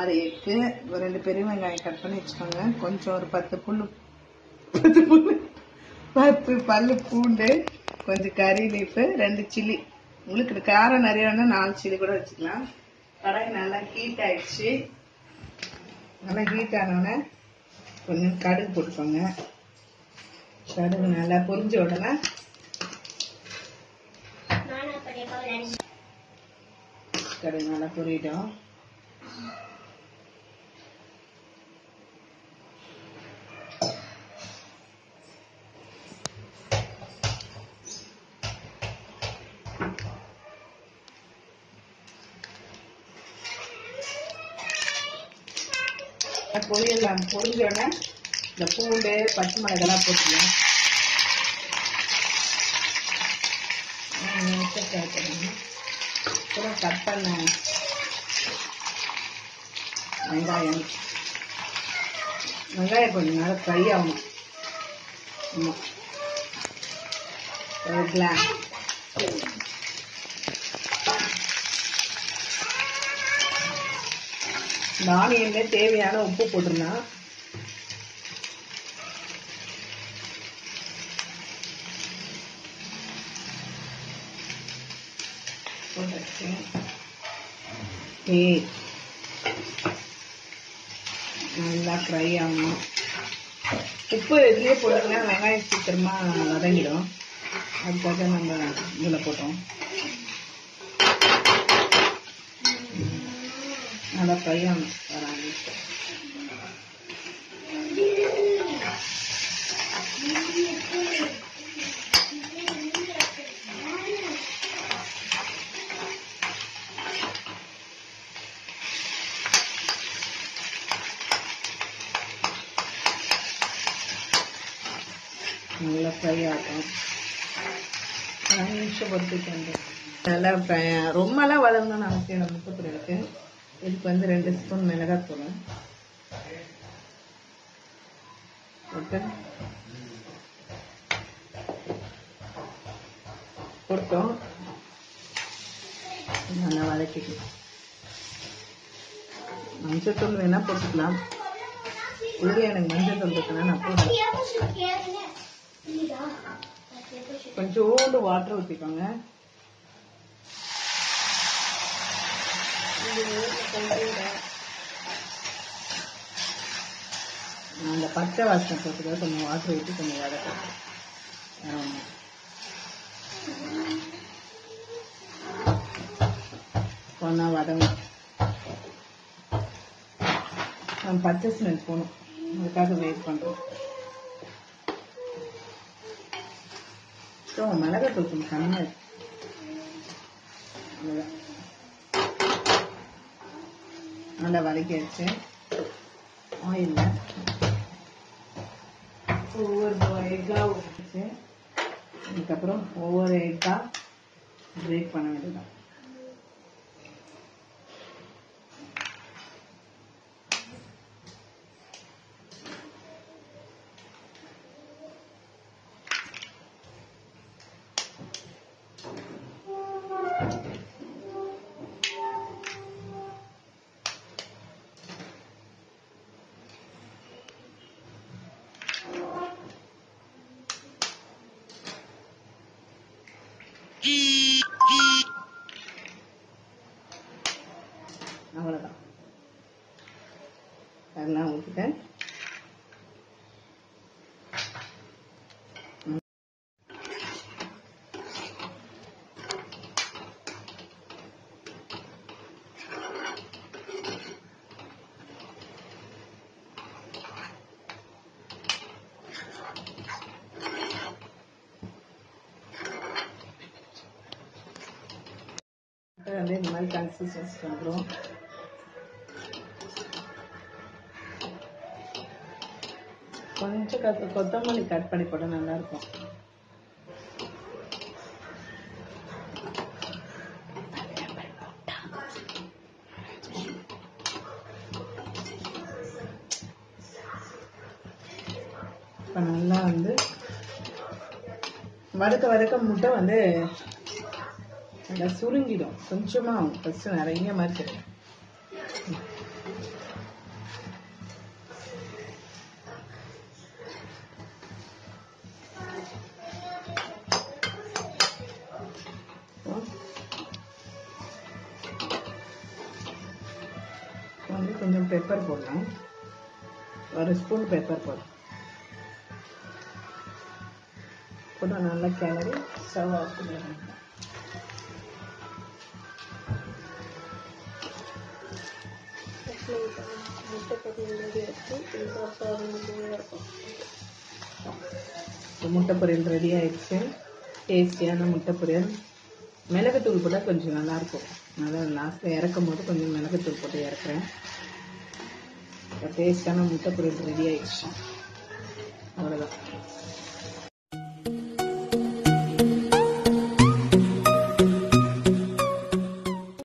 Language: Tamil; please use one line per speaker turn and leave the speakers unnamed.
ஆறு எக்கு ஒரு ரெண்டு பெரிய வெங்காயம் கட் பண்ணி வச்சுக்கோங்க கொஞ்சம் ஒரு பத்து புல்லு பத்து புல்லு பத்து பல்லு பூண்டு கொஞ்சம் கறி லீஃபு ரெண்டு சில்லி உங்களுக்கு இது காரம் நிறைய வேணா நாலு சில்லி கூட வச்சுக்கலாம் கடாய் நல்லா ஹீட் ஆயிடுச்சு நல்லா ஹீட் ஆனோடனே கொஞ்சம் கடுகு போட்டுக்கோங்க கடுகு நல்லா பொரிஞ்ச உடனே கடுகு நல்லா பொரியிடும் பொரியலாம் பொரிஞ்ச உடனே இந்த பூண்டு பச்சை மிளகாய் இதெல்லாம் போட்டுக்கலாம் அப்புறம் கட் பண்ண வெங்காயம் வெங்காயம் கொஞ்சம் நல்லா ஃப்ரை ஆகணும் ஆமாம் ஒரு கிளாஸ் இந்த ஆனியன்ல தேவையான உப்பு போட்டுருந்தேன் போட்டாச்சு ஏய் நல்லா ஃப்ரை ஆகணும் உப்பு இதுலேயே போட்டுக்கலாம் வெங்காயம் சீக்கிரமா வதங்கிடும் அதுக்காக நம்ம இதில் போட்டோம் நல்லா ஃப்ரை ஆகணும் வராங்க நல்லா ஃப்ரை ஆகும் அஞ்சு நிமிஷம் பொறுத்துக்கு நல்லா fry ஆ- ரொம்பலாம் வதங்கணும்னு அவசியம் இல்லை முட்டைப்பொரியலுக்கு இதுக்கு வந்து ரெண்டு ஸ்பூன் மிளகாய் தூள் போட்டு போட்டோம் நல்லா வதக்கிக்கலாம் மஞ்சள் தூள் வேணா போட்டுக்கலாம் இல்லை எனக்கு மஞ்சள் தூள் இருக்குன்னா நான் போடுறேன் கொஞ்சோண்டு வாட்டர் ஊற்றிக்கோங்க அந்த பச்சை வாசனை போட்டுக்க கொஞ்சம் வாட்டர் ஊற்றி கொஞ்சம் வதக்கலாம் ஆமாம் ஒன்றா வதங்கும் நம்ம பச்சை ஸ்மெல் போகணும் அதுக்காக வெயிட் பண்ணுறோம் ஸோ மிளகாத்தூள் கொஞ்சம் கம்மியாக இருக்கு அவ்வளோதான் நல்லா வதக்கியாச்சு ஆயிலில் ஒவ்வொரு எக்காக ஊற்றிச்சு அதுக்கப்புறம் ஒவ்வொரு எக்காக பிரேக் பண்ண வேண்டியதுதான் அவ்வளோதான் அதெல்லாம் ஊற்றிட்டேன் வந்து இந்த மாதிரி கன்சிஸ்டன்ஸ் வந்துடும் கொஞ்சம் கத்து கொத்தமல்லி கட் பண்ணி போட நல்லா இருக்கும் இப்போ நல்லா வந்து வதக்க வதக்க முட்டை வந்து நல்லா சுருங்கிடும் கொஞ்சமாக ஃபஸ்ட்டு நிறைய மாதிரி தெரியும் வந்து கொஞ்சம் பெப்பர் போடலாம் ஒரு ஸ்பூன் பெப்பர் போடலாம் போட்டு நல்லா கிளறி சர்வ் ஆஃப் பண்ணிடலாம்
முட்டை பொரியல் ரெடி ஆச்சு இந்த சாதம் இருக்கும்
இப்போ முட்டை பொரியல் ரெடி ஆயிடுச்சு டேஸ்டியான முட்டை பொரியல் மிளகுத்தூள் போட்டால் கொஞ்சம் நல்லாயிருக்கும் நல்லா லாஸ்ட்டில் இறக்கும் போது கொஞ்சம் மிளகுத்தூள் போட்டு இறக்குறேன் இப்போ டேஸ்டான முட்டை பொரியல் ரெடி ஆயிடுச்சு அவ்வளோதான்